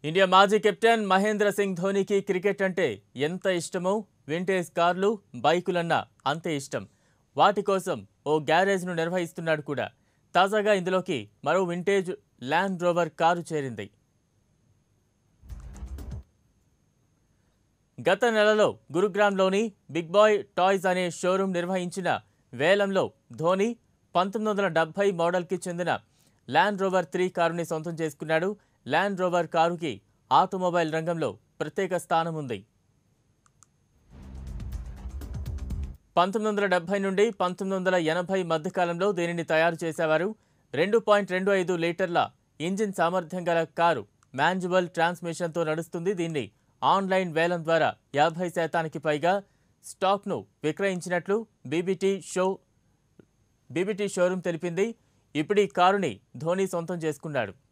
India మాజీ captain Mahendra Singh ధోనీకి cricket అంటే ఎంత ఇష్టమో వింటేజ్ కార్లు బైకులన్నా అంతే ఇష్టం వాటి కోసం ఓ గ్యారేజ్ను నిర్వహిస్తున్నాడు కూడా తాజాగా ఇందులోకి మరో వింటేజ్ ల్యాండ్ రోవర్ కారు చేరింది గత నెలలో గురుగ్రామ్లోని బిగ్ బాయ్ టాయ్స్ అనే షోరూం నిర్వహించిన వేలంలో ధోని పంతొమ్మిది వందల డెబ్బై మోడల్కి చెందిన ల్యాండ్ రోవర్ త్రీ కారుని సొంతం చేసుకున్నాడు ల్యాండ్ రోవర్ కారుకి ఆటోమొబైల్ రంగంలో ప్రత్యేక స్థానం ఉంది పంతొమ్మిది వందల డెబ్బై నుండి పంతొమ్మిది వందల ఎనభై మధ్యకాలంలో దీనిని తయారు చేసేవారు రెండు పాయింట్ రెండు ఐదు లీటర్ల ఇంజిన్ సామర్థ్యం గల కారు మాన్యువల్ ట్రాన్స్మిషన్తో నడుస్తుంది దీన్ని ఆన్లైన్ వేలం ద్వారా యాభై శాతానికి పైగా స్టాక్ను విక్రయించినట్లు బీబీటీ షో బీబీటీ షోరూం తెలిపింది ఇప్పుడు ఈ కారుని ధోని సొంతం చేసుకున్నాడు